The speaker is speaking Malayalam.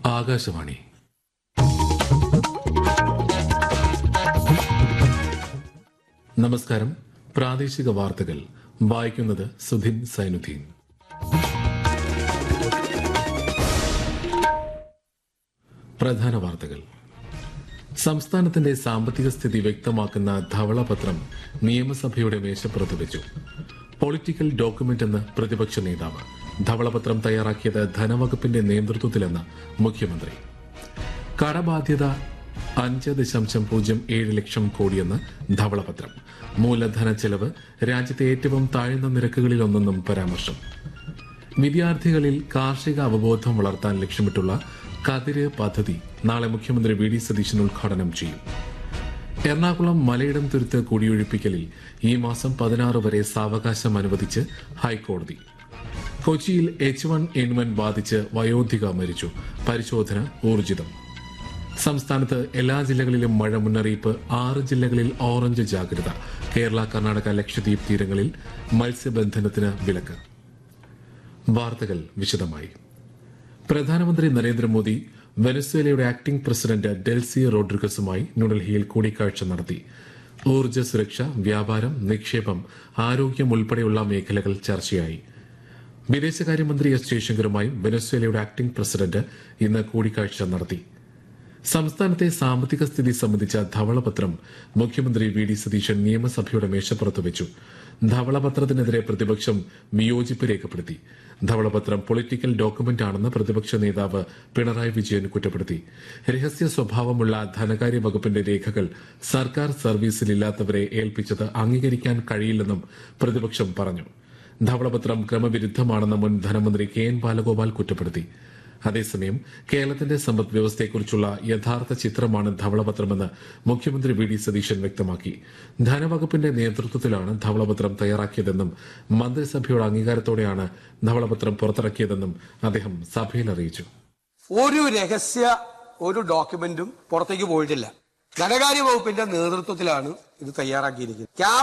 ആകാശവാണി നമസ്കാരം പ്രാദേശിക വാർത്തകൾ വായിക്കുന്നത് സുധിൻ സൈനുദ്ദീൻ പ്രധാന വാർത്തകൾ സംസ്ഥാനത്തിന്റെ സാമ്പത്തിക സ്ഥിതി വ്യക്തമാക്കുന്ന ധവളപത്രം നിയമസഭയുടെ മേശപ്പുറത്ത് വെച്ചു പൊളിറ്റിക്കൽ ഡോക്യുമെന്റ് എന്ന് പ്രതിപക്ഷ നേതാവ് ധവളപത്രം തയ്യാറാക്കിയത് ധനവകുപ്പിന്റെ നേതൃത്വത്തിലെന്ന് മുഖ്യമന്ത്രി കടബാധ്യത അഞ്ച് ദശാംശം പൂജ്യം ഏഴ് ലക്ഷം കോടിയെന്ന് ധവളപത്രം മൂലധന ചെലവ് രാജ്യത്തെ ഏറ്റവും താഴ്ന്ന നിരക്കുകളിലൊന്നെന്നും പരാമർശം വിദ്യാർത്ഥികളിൽ കാർഷിക അവബോധം വളർത്താൻ ലക്ഷ്യമിട്ടുള്ള കതിര് പദ്ധതി നാളെ മുഖ്യമന്ത്രി വി ഡി സതീശൻ ഉദ്ഘാടനം ചെയ്യും എറണാകുളം മലയിടം തുരുത്ത് കുടിയൊഴിപ്പിക്കലിൽ ഈ മാസം പതിനാറ് വരെ സാവകാശം അനുവദിച്ച് ഹൈക്കോടതി കൊച്ചിയിൽ എച്ച് വൺ എൻ വൺ ബാധിച്ച് വയോധിക മരിച്ചു പരിശോധന ഊർജിതം സംസ്ഥാനത്ത് എല്ലാ ജില്ലകളിലും മഴ മുന്നറിയിപ്പ് ആറ് ജില്ലകളിൽ ഓറഞ്ച് ജാഗ്രത കേരള കർണാടക ലക്ഷദ്വീപ് തീരങ്ങളിൽ മത്സ്യബന്ധനത്തിന് വിലക്ക് വാർത്തകൾ വിശദമായി പ്രധാനമന്ത്രി നരേന്ദ്രമോദി വെനസ്വേലയുടെ ആക്ടിംഗ് പ്രസിഡന്റ് ഡെൽസി റോഡ്രിഗസുമായി ന്യൂഡൽഹിയിൽ കൂടിക്കാഴ്ച നടത്തി ഊർജ്ജ സുരക്ഷ വ്യാപാരം നിക്ഷേപം ആരോഗ്യം ഉൾപ്പെടെയുള്ള മേഖലകൾ ചർച്ചയായി വിദേശകാര്യമന്ത്രി എസ് ജയശങ്കറുമായും വെനസ്വേലയുടെ ആക്ടിംഗ് പ്രസിഡന്റ് ഇന്ന് കൂടിക്കാഴ്ച നടത്തി സംസ്ഥാനത്തെ സാമ്പത്തിക സ്ഥിതി സംബന്ധിച്ച ധവളപത്രം മുഖ്യമന്ത്രി വി ഡി സതീശൻ നിയമസഭയുടെ മേശപ്പുറത്ത് വെച്ചു ധവളപത്രത്തിനെതിരെ പ്രതിപക്ഷം വിയോജിപ്പ് രേഖപ്പെടുത്തി ധവളപത്രം പൊളിറ്റിക്കൽ ഡോക്യുമെന്റ് ആണെന്ന് പ്രതിപക്ഷ നേതാവ് പിണറായി വിജയൻ കുറ്റപ്പെടുത്തി രഹസ്യ സ്വഭാവമുള്ള ധനകാര്യ വകുപ്പിന്റെ രേഖകൾ സർക്കാർ സർവീസിലില്ലാത്തവരെ ഏൽപ്പിച്ചത് അംഗീകരിക്കാൻ കഴിയില്ലെന്നും പ്രതിപക്ഷം പറഞ്ഞു ധവളപത്രം ക്രമവിരുദ്ധമാണെന്ന് മുൻ ധനമന്ത്രി കെ എൻ ബാലഗോപാൽ കുറ്റപ്പെടുത്തി അതേസമയം കേരളത്തിന്റെ സമ്പദ് വ്യവസ്ഥയെക്കുറിച്ചുള്ള യഥാർത്ഥ ചിത്രമാണ് ധവളപത്രമെന്ന് മുഖ്യമന്ത്രി വി ഡി സതീശൻ വ്യക്തമാക്കി ധനവകുപ്പിന്റെ നേതൃത്വത്തിലാണ് ധവളപത്രം തയ്യാറാക്കിയതെന്നും മന്ത്രിസഭയുടെ അംഗീകാരത്തോടെയാണ് ധവളപത്രം പുറത്തിറക്കിയതെന്നും അദ്ദേഹം സഭയിൽ അറിയിച്ചു ഒരു രഹസ്യ ഒരു ഡോക്യുമെന്റും പുറത്തേക്ക് പോയിട്ടില്ല ധനകാര്യ വകുപ്പിന്റെ നേതൃത്വത്തിലാണ് ഇത് തയ്യാറാക്കിയിരിക്കുന്നത്